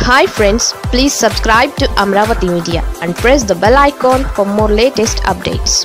hi friends please subscribe to Amaravati media and press the bell icon for more latest updates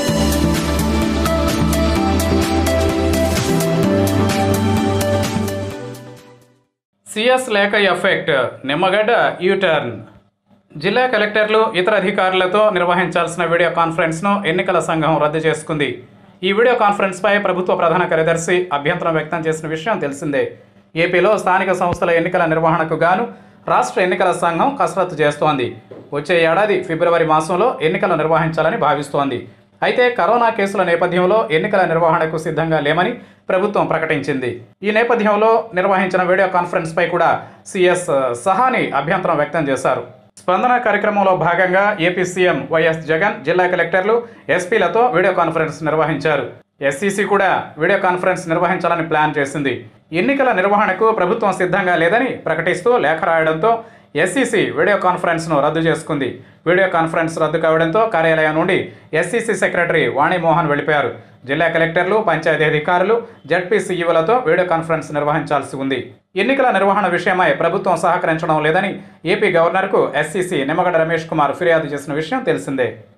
CS లేఖ effect Nimmagadda U turn జిల్లా కలెక్టర్లు ఇతర అధికారులతో నిర్వహించాల్సిన వీడియో కాన్ఫరెన్స్ను ఎన్నికల సంఘం రద్దు చేసుకుంది ఈ వీడియో కాన్ఫరెన్స్పై ప్రభుత్వ ప్రధాన కార్యదర్శి అభ్యంతరం వ్యక్తం చేసిన విషయం తెలిసిందే ఏపీలో స్థానిక సంస్థల ఎన్నికల నిర్వహణకు గాను రాష్ట్ర ఎన్నికల సంఘం కసరత్తు చేస్తోంది వచ్చే ఏడాది ఫిబ్రవరి మాసంలో ఎన్నికలు నిర్వహించాలని భావిస్తోంది అయితే కరోనా కేసుల నేపథ్యంలో ఎన్నికల నిర్వహణకు సిద్ధంగా లేమని ప్రభుత్వం ప్రకటించింది ఈ నేపథ్యంలో నిర్వహించిన వీడియో కాన్ఫరెన్స్ పై కూడా సిఎస్ సహాని అభ్యంతరం వ్యక్తం చేశారు స్పందన కార్యక్రమంలో భాగంగా ఏపీ సీఎం వైఎస్ జగన్ జిల్లా కలెక్టర్లు ఎస్పీలతో వీడియో కాన్ఫరెన్స్ నిర్వహించారు ఎస్సీసీ కూడా వీడియో కాన్ఫరెన్స్ నిర్వహించాలని ప్లాన్ చేసింది ఎన్నికల నిర్వహణకు ప్రభుత్వం సిద్ధంగా లేదని ప్రకటిస్తూ లేఖ రాయడంతో ఎస్సీసీ వీడియో కాన్ఫరెన్స్ను రద్దు చేసుకుంది వీడియో కాన్ఫరెన్స్ రద్దు కావడంతో కార్యాలయం నుండి ఎస్సీసీ సెక్రటరీ వాణిమోహన్ వెళ్ళిపోయారు జిల్లా కలెక్టర్లు పంచాయతీ అధికారులు జడ్పీ సీఈఓలతో వీడియో కాన్ఫరెన్స్ నిర్వహించాల్సి ఉంది ఎన్నికల నిర్వహణ విషయమై ప్రభుత్వం సహకరించడం లేదని ఏపీ గవర్నర్కు ఎస్సీసీ నిమ్మగడ్డ రమేష్ కుమార్ ఫిర్యాదు చేసిన విషయం తెలిసిందే